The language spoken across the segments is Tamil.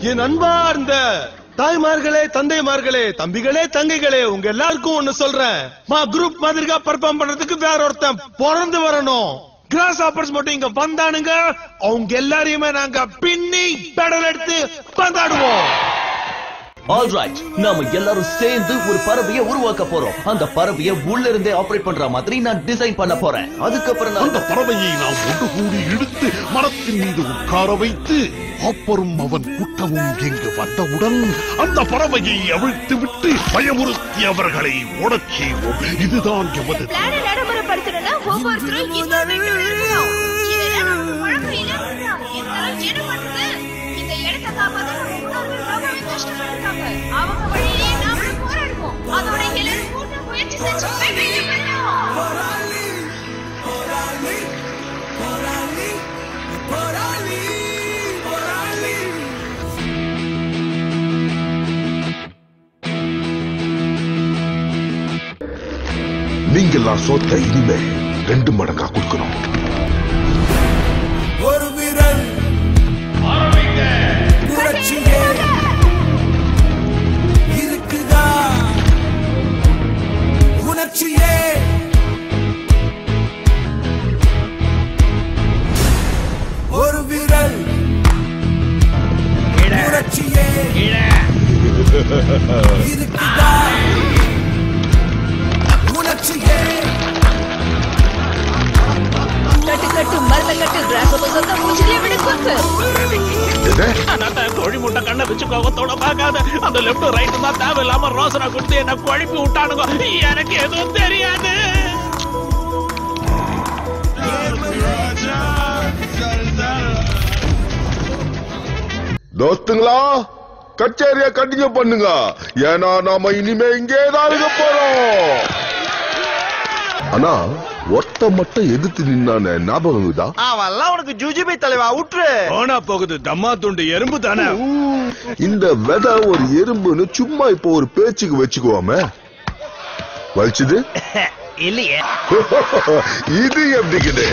என் அன்பார்ந்த தாய்மார்களே தந்தைமார்களே தம்பிகளே தங்கைகளே உங்க எல்லாருக்கும் ஒண்ணு சொல்றேன் மா குரூப் மாதிரிக்கா பர்ஃபார்ம் பண்றதுக்கு வேற ஒருத்தன் பிறந்து வரணும் கிராஸ் ஆப்பர்ஸ் மட்டும் இங்க வந்தானுங்க அவங்க எல்லாரையுமே நாங்க பின்னி பெடல் எடுத்து பந்தாடுவோம் ஆல்ரைட் நாம எல்லாரும் சேர்ந்து ஒரு பறவையை உருவாக்க போறோம் அந்த பறவையை உள்ள இருந்தே ஆபரேட் பண்ற மாதிரி நான் டிசைன் பண்ண போறேன் அதுக்கப்புறம் அந்த நான் பறவையை நாம் ஒன்று கூடி இழுத்து மரத்தின் மீது உட்கார வைத்து அப்புறம் அவன் கூட்டமும் இங்கு வந்தவுடன் அந்த பறவையை அவிழ்த்து விட்டு பயமுறுத்தி அவர்களை ஓடச் செய்வோம் இதுதான் எமது பிளான நடைமுறைப்படுத்தணும்னா ஒவ்வொருத்தரும் இன்னொரு வீட்டு இருக்கணும் இதெல்லாம் நம்ம பழமையில இருந்தா எல்லாரும் என்ன பண்ணுது இந்த இடத்தை காப்பாத்த நம்ம முன்னோர்கள் ரொம்பவே கஷ்டப்பட்டிருக்காங்க அவங்க வழியிலேயே நாமளும் போராடுவோம் அதோட எல்லாரும் கூட்ட முயற்சி செஞ்சு வெற்றி பெறணும் நீங்கெல்லாம் சோத்த இனிமே ரெண்டு மடங்கா கொடுக்கணும் ஒரு விரல் புரட்சியே இருக்குதா உணர்ச்சியே ஒரு விரல் புரட்சியே இருக்குதா உணர்ச்சியே கட்டு கட்டு மரல கட்டு கிராஸ் சொந்த மூஞ்சிலே விடு கொக்கு கோழி முட்டை கண்ணை வச்சு கோபத்தோட பார்க்காத அந்த லெப்ட் ரைட் தான் தேவையில்லாம ரோசனை கொடுத்து என்ன குழப்பி விட்டானுங்க எனக்கு எதுவும் தெரியாது தோஸ்துங்களா கச்சேரிய கண்டினியூ பண்ணுங்க ஏன்னா நாம இனிமே இங்கே தான் இருக்க போறோம் ஆனா ஒருத்த மட்டும் எதிர்த்து நின்னானே ஞாபகம் இருக்குதா அவன்லாம் உனக்கு ஜுஜுபி தலைவா விட்டுரு போனா போகுது தம்மா துண்டு எறும்பு தானே இந்த விதை ஒரு எறும்புன்னு சும்மா இப்போ ஒரு பேச்சுக்கு வச்சுக்குவோமே வலிச்சுது இல்லையே இது எப்படிக்குது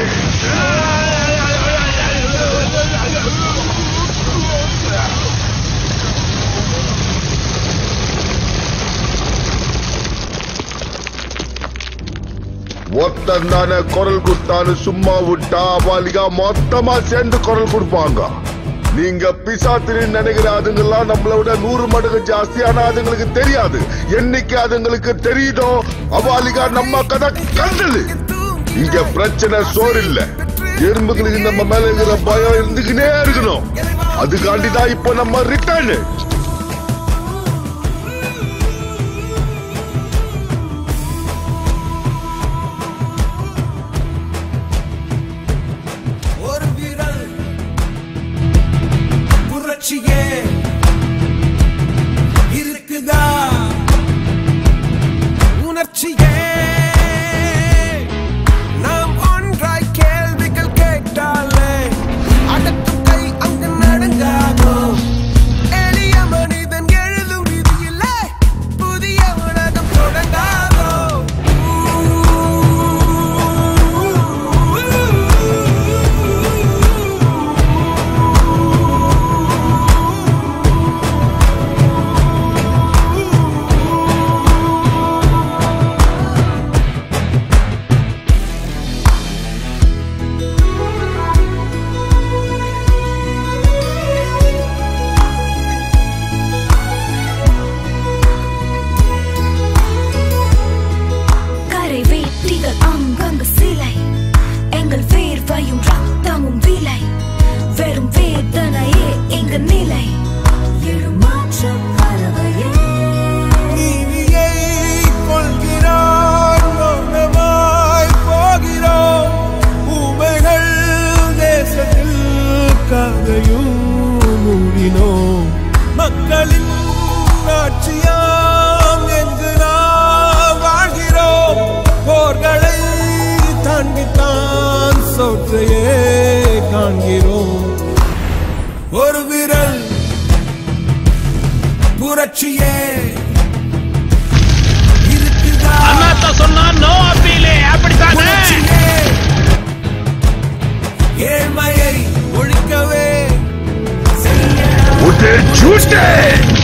ஒருத்தன் தானே குரல் கொடுத்தான்னு சும்மா விட்டா அவாலிகா மொத்தமா சேர்ந்து குரல் கொடுப்பாங்க நீங்க பிசாத்திரி நினைக்கிற அதுங்கெல்லாம் நம்மளை விட நூறு மடங்கு ஜாஸ்தி ஆனா அதுங்களுக்கு தெரியாது என்னைக்கு அதுங்களுக்கு தெரியுதோ அவாலிகா நம்ம கதை கண்டது இங்க பிரச்சனை சோறு இல்ல எறும்புகளுக்கு நம்ம மேல இருக்கிற பயம் இருந்துக்கினே இருக்கணும் அதுக்காண்டிதான் இப்போ நம்ம ரிட்டர்ன் ஒரு விரல் புரட்சியே இருக்குதா உணர்ச்சியே நாம் ஒன்றாய் கேள்விகள் கேட்டாலே அடக்கும் கை அங்கு நடுங்காதோ எளிய மனிதன் எழுதும் விதியில்லை புதிய உலகம் தொடங்காதோ கரை வேட்டிகள் அங்கங்கு சிலை எங்கள் வேர்வையும் ரத்தமும் விலை வெறும் வேதனையே எங்க நிலை எழுமாற்ற பறவையே நீதியை கொள்கிறான் மௌனமாய் போகிறோம் ஊமைகள் தேசத்தில் கதையும் மூடினோம் மக்களின் ஆட்சியாம் எங்கு நாம் வாழ்கிறோம் போர்களை தாண்டித்தான் சோற்றையே காண்கிறோம் ஒரு விரல் புரட்சியே இருக்குதா அண்ணாத்த சொன்னா நோ அப்பீலே அப்படித்தானே புரட்சியே ஏழ்மையை ஒழிக்கவே செய்ய உதேச்சு Tuesday!